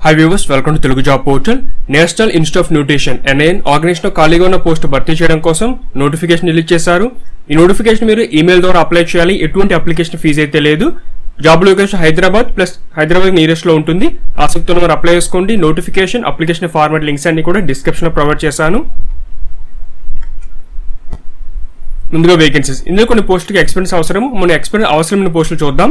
high viewers welcome to Telugu job portal national institute of nutrition NIN organisation ఖాళీగా ఉన్న post భర్తీ చేయడం కోసం నోటిఫికేషన్ రిలీజ్ చేశారు ఈ నోటిఫికేషన్ మీరు ఈమెయిల్ ద్వారా అప్లై చేయాలి ఎటువంటి అప్లికేషన్ ఫీజు అయితే లేదు job location Hyderabad plus Hyderabad nearest లో ఉంటుంది ఆసక్తి ఉన్న వారు అప్లై చేసుకోండి నోటిఫికేషన్ అప్లికేషన్ ఫార్మాట్ లింక్స్ అన్ని కూడా డిస్క్రిప్షన్ లో ప్రొవైడ్ చేశాను ముందుగా వేకెన్సీస్ ఇందులో కొన్ని పోస్టుకి ఎక్స్పీరియన్స్ అవసరం మన ఎక్స్పీరియన్స్ అవసరమైన పోస్టులు చూద్దాం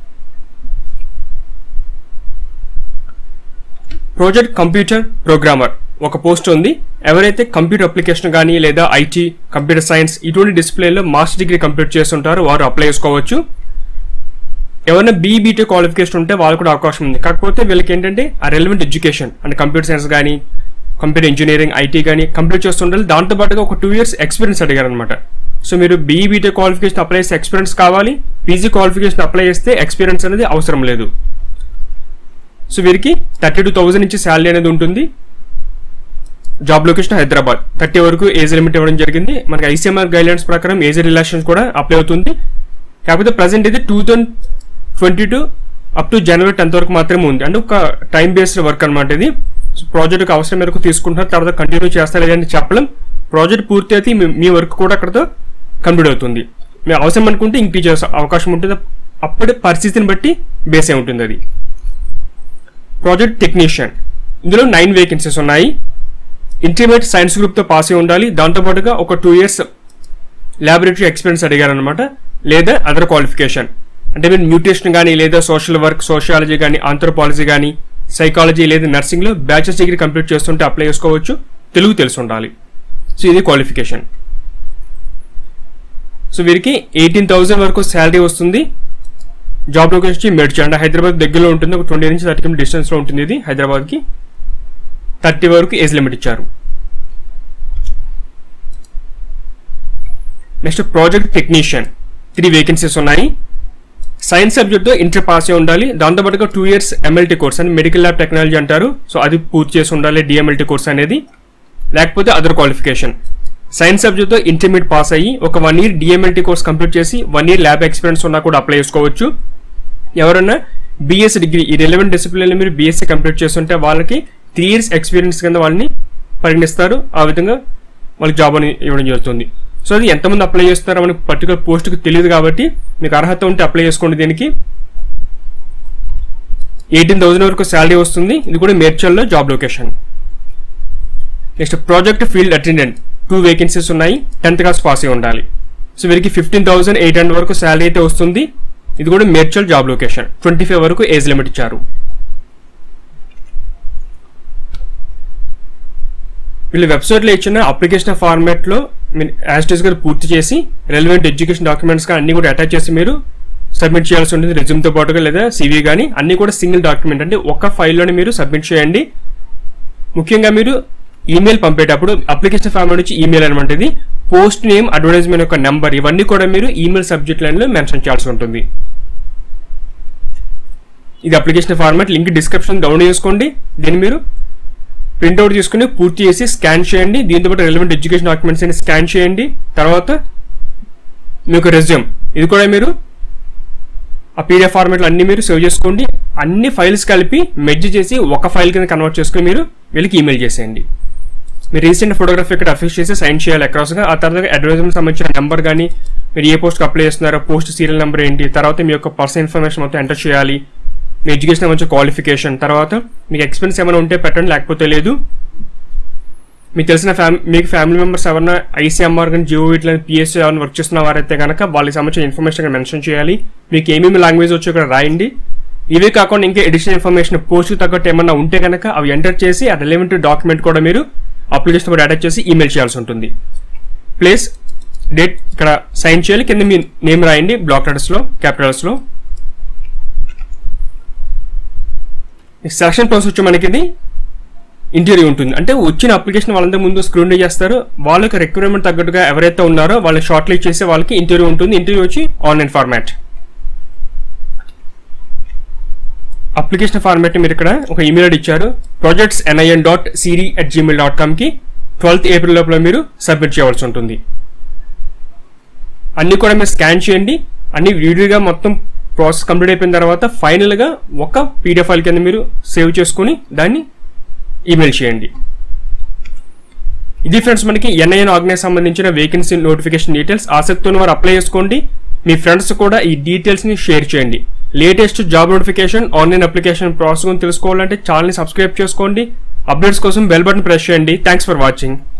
ప్రాజెక్ట్ కంప్యూటర్ ప్రోగ్రామర్ ఒక పోస్ట్ ఉంది ఎవరైతే కంప్యూటర్ అప్లికేషన్ కానీ లేదా ఐటీ కంప్యూటర్ సైన్స్ ఇటువంటి డిసిప్లిన్లో మాస్టర్ డిగ్రీ కంప్లీట్ చేస్తుంటారో వారు అప్లై చేసుకోవచ్చు ఎవరైనా బీబీటీ క్వాలిఫికేషన్ ఉంటే వాళ్ళకు కూడా అవకాశం ఉంది కాకపోతే వీళ్ళకి ఏంటంటే ఆ రెలవెంట్ ఎడ్యుకేషన్ అంటే కంప్యూటర్ సైన్స్ కానీ కంప్యూటర్ ఇంజనీరింగ్ ఐటీ కానీ కంప్లీట్ చేస్తుండాలి దాంతో పాటుగా ఒక టూ ఇయర్స్ ఎక్స్పీరియన్స్ అడిగారు అనమాట సో మీరు బీఈబీటీ క్వాలిఫికేషన్ అప్లై చేస్తే ఎక్స్పీరియన్స్ కావాలి పీజీ క్వాలిఫికేషన్ అప్లై చేస్తే ఎక్స్పీరియన్స్ అనేది అవసరం లేదు సో వీరికి థర్టీ టూ థౌసండ్ నుంచి శాలరీ అనేది ఉంటుంది జాబ్ లొకేషన్ హైదరాబాద్ థర్టీ వరకు ఏజ్ లిమిట్ ఇవ్వడం జరిగింది మనకి ఐసీఎంఆర్ గైడ్లైన్స్ ప్రకారం ఏజ్ రిలాక్షన్ కూడా అప్లై అవుతుంది కాకపోతే ప్రజెంట్ ఇది two thousand twenty two up to జనవరి టెన్త్ వరకు మాత్రమే ఉంది అంటే ఒక టైం బేస్డ్ వర్క్ అనమాట ఇది సో ప్రాజెక్ట్ అవసరం మేరకు తీసుకుంటున్నారు తర్వాత కంటిన్యూ చేస్తా లేదని చెప్పలేం ప్రాజెక్ట్ పూర్తి అయితే మీ- మీ వర్క్ కూడా అక్కడతో కంప్లీట్ అవుతుంది మీ అవసరం అనుకుంటే ఇంక చేసే అవకాశం ఉంటుంది అప్పటి పరిస్థితిని బట్టి బేస్ అయి ఉంటుంది అది ప్రాజెక్ట్ టెక్నీషియన్ ఇందులో నైన్ వేకెన్సీస్ ఉన్నాయి ఇంటర్మీడియట్ సైన్స్ గ్రూప్తో పాస్ అయి ఉండాలి దాంతోపాటుగా ఒక టూ ఇయర్స్ ల్యాబొరేటరీ ఎక్స్పీరియన్స్ అడిగారనమాట లేదా అదర్ క్వాలిఫికేషన్ అంటే మీరు న్యూట్రిషన్ కానీ లేదా సోషల్ వర్క్ సోషియాలజీ కానీ ఆంథ్రోపాలజీ కానీ సైకాలజీ లేదా నర్సింగ్లో బ్యాచెస్ డిగ్రీ కంప్లీట్ చేస్తుంటే అప్లై చేసుకోవచ్చు తెలుగు తెలిసి ఉండాలి సో ఇది క్వాలిఫికేషన్ సో వీరికి ఎయిటీన్ థౌసండ్ వరకు శాలరీ వస్తుంది జాబ్ లొకేషన్ వచ్చి మేడ్చల్ హైదరాబాద్ దగ్గరలో ఉంటుంది ఒక ట్వంటీ నుంచి థర్టీ కిలోమీటర్ డిస్టెన్స్లో ఉంటుంది ఇది హైదరాబాద్కి థర్టీ వరకు ఏజ్ లిమిట్ ఇచ్చారు next project technician three vacancies ఉన్నాయి సైన్స్ సబ్జెక్ట్తో ఇంటర్ పాస్ అయి ఉండాలి దాంతోపాటుగా టూ ఇయర్స్ ఎంఎల్టీ కోర్స్ అని మెడికల్ ల్యాబ్ టెక్నాలజీ అంటారు సో అది పూర్తి చేసి ఉండాలి డిఎంఎల్టీ కోర్స్ అనేది లేకపోతే అదర్ క్వాలిఫికేషన్ సైన్స్ సబ్జెక్ట్తో ఇంటర్మీడియట్ పాస్ అయ్యి ఒక one year DMLT course complete చేసి వన్ ఇయర్ ల్యాబ్ ఎక్స్పీరియన్స్ ఉన్నా కూడా అప్లై చేసుకోవచ్చు ఎవరైనా బీఎస్సీ డిగ్రీ ఈ రెలవెంట్ డిసిప్లిన్లో మీరు బీఎస్సీ కంప్లీట్ చేస్తుంటే వాళ్ళకి త్రీ ఇయర్స్ ఎక్స్పీరియన్స్ కింద వాళ్ళని పరిగణిస్తారు ఆ విధంగా వాళ్ళకి జాబ్ అని ఇవ్వడం జరుగుతుంది సో అది ఎంతమంది అప్లై చేస్తారో మనకి పర్టికులర్ పోస్ట్కి తెలియదు కాబట్టి మీకు అర్హత ఉంటే అప్లై చేసుకోండి దీనికి ఎయిటీన్ థౌసండ్ వరకు శాలరీ వస్తుంది ఇది కూడా మేడ్చల్లో job location next project field attendant two vacancies ఉన్నాయి టెన్త్ క్లాస్ పాస్ అయి ఉండాలి సో వీరికి ఫిఫ్టీన్ థౌసండ్ ఎయిట్ హండ్రెడ్ వరకు శాలరీ అయితే వస్తుంది ఇది కూడా Medchal job location twenty five వరకు ఏజ్ లిమిట్ ఇచ్చారు వీళ్ళు వెబ్సైట్లో ఇచ్చిన అప్లికేషన్ ఫార్మాట్లో మీరు యాస్టేజ్ గారు పూర్తి చేసి రెలవెంట్ ఎడ్యుకేషన్ డాక్యుమెంట్స్ కానీ అన్ని కూడా అటాచ్ చేసి మీరు సబ్మిట్ చేయాల్సి ఉంటుంది రెజ్యూమ్తో పాటుగా లేదా సివి కానీ అన్ని కూడా సింగిల్ డాక్యుమెంట్ అంటే ఒక ఫైల్లోనే మీరు సబ్మిట్ చేయండి ముఖ్యంగా మీరు ఈమెయిల్ పంపేటప్పుడు అప్లికేషన్ ఫామ్ నుంచి ఈమెయిల్ అనమాట ఇది పోస్ట్ నేమ్ అడ్వర్టైజ్మెంట్ యొక్క నెంబర్ ఇవన్నీ కూడా మీరు ఈమెయిల్ సబ్జెక్ట్ లైన్లో మెన్షన్ చేయాల్సి ఉంటుంది ఇది application format link description down చేసుకోండి దీన్ని మీరు ప్రింట్అవుట్ తీసుకుని పూర్తి చేసి స్కాన్ చేయండి దీంతో పాటు రెలవెంట్ ఎడ్యుకేషన్ డాక్యుమెంట్స్ అని స్కాన్ చేయండి తర్వాత మీకు రెజ్యూమ్ ఇది కూడా మీరు ఆ పీడిఎఫ్ ఫార్మాట్లో అన్ని మీరు సేవ్ చేసుకోండి అన్ని ఫైల్స్ కలిపి మెర్జ్ చేసి ఒక ఫైల్ కింద కన్వర్ట్ చేసుకుని మీరు వీళ్ళకి ఈమెయిల్ చేసేయండి మీరు రీసెంట్ ఫోటోగ్రఫీ ఇక్కడ అఫిష్ చేసి సైన్ చేయాలి అక్రాస్గా ఆ తర్వాత అడ్వర్టైజ్మెంట్ సంబంధించిన నెంబర్ కానీ మీరు ఏ పోస్ట్కి అప్లై చేస్తున్నారో పోస్ట్ సీరియల్ నెంబర్ ఏంటి తర్వాత మీ యొక్క పర్సనల్ ఇన్ఫర్మేషన్ మొత్తం ఎంటర్ చేయాలి మీ ఎడ్యుకేషన్ మంచి క్వాలిఫికేషన్ తర్వాత మీకు ఎక్స్పెన్స్ ఏమైనా ఉంటే పెట్టండి లేకపోతే లేదు మీకు తెలిసిన ఫ్యామ్ మీకు ఫ్యామిలీ మెంబర్స్ ఎవరైనా ఐసీఎంఆర్ కానీ జియో ఇట్లా పిఎస్సీ ఎవరైనా వర్క్ చేస్తున్న వారైతే కనుక వాళ్ళకి సంబంధించిన ఇన్ఫర్మేషన్ ఇక్కడ మెన్షన్ చేయాలి మీకు ఏమేమి లాంగ్వేజ్ వచ్చో ఇక్కడ రాయండి ఇవే కాకుండా ఇంకా ఎడిషనల్ ఇన్ఫర్మేషన్ పోస్ట్కి తగ్గట్టు ఏమన్నా ఉంటే కనుక అవి ఎంటర్ చేసి ఆ రిలవెంట్ డాక్యుమెంట్ కూడా మీరు అప్లికేషన్ కూడా అటాచ్ చేసి ఈమెయిల్ చేయాల్సి ఉంటుంది ప్లేస్ డేట్ ఇక్కడ సైన్ చేయాలి కింద మీ నేమ్ రాయండి బ్లాక్ లెటర్స్లో క్యాపిటల్స్లో సెలక్షన్ ప్రాసెస్ వచ్చి మనకి ఇది ఇంటర్వ్యూ ఉంటుంది అంటే వచ్చిన అప్లికేషన్ వాళ్ళందరి ముందు స్క్రూనీ చేస్తారు వాళ్ళకి రిక్వైర్మెంట్ తగ్గట్టుగా ఎవరైతే ఉన్నారో వాళ్ళకి షార్ట్ లిస్ట్ చేసే వాళ్ళకి ఇంటర్వ్యూ ఉంటుంది ఇంటర్వ్యూ వచ్చి ఆన్లైన్ ఫార్మాట్ అప్లికేషన్ ఫార్మాట్ మీరు ఇక్కడ ఒక ఈమెయిల్ ఐడి ఇచ్చారు projects NIN dot Siri at Gmail dot కామ్కి ట్వెల్త్ ఏప్రిల్ లోపల మీరు సబ్మిట్ చేయవలసి ఉంటుంది అన్ని కూడా మీరు స్కాన్ చేయండి అన్ని వీడియోగా మొత్తం ప్రాసెస్ కంప్లీట్ అయిపోయిన తర్వాత ఫైనల్గా ఒక పీడిఎఫ్ ఫైల్ కింద మీరు సేవ్ చేసుకుని దాన్ని ఈమెయిల్ చేయండి ఇది ఫ్రెండ్స్ మనకి ఎన్ఐఎన్ ఆర్గనైజ్ సంబంధించిన వేకెన్సీ నోటిఫికేషన్ డీటెయిల్స్ ఆసక్తి ఉన్న వారు అప్లై చేసుకోండి మీ ఫ్రెండ్స్ కూడా ఈ డీటెయిల్స్ని షేర్ చేయండి latest job notification online application process గురించి తెలుసుకోవాలంటే ఛానల్ని సబ్స్క్రైబ్ చేసుకోండి అప్డేట్స్ కోసం బెల్ బటన్ ప్రెస్ చేయండి థ్యాంక్స్ ఫర్ వాచింగ్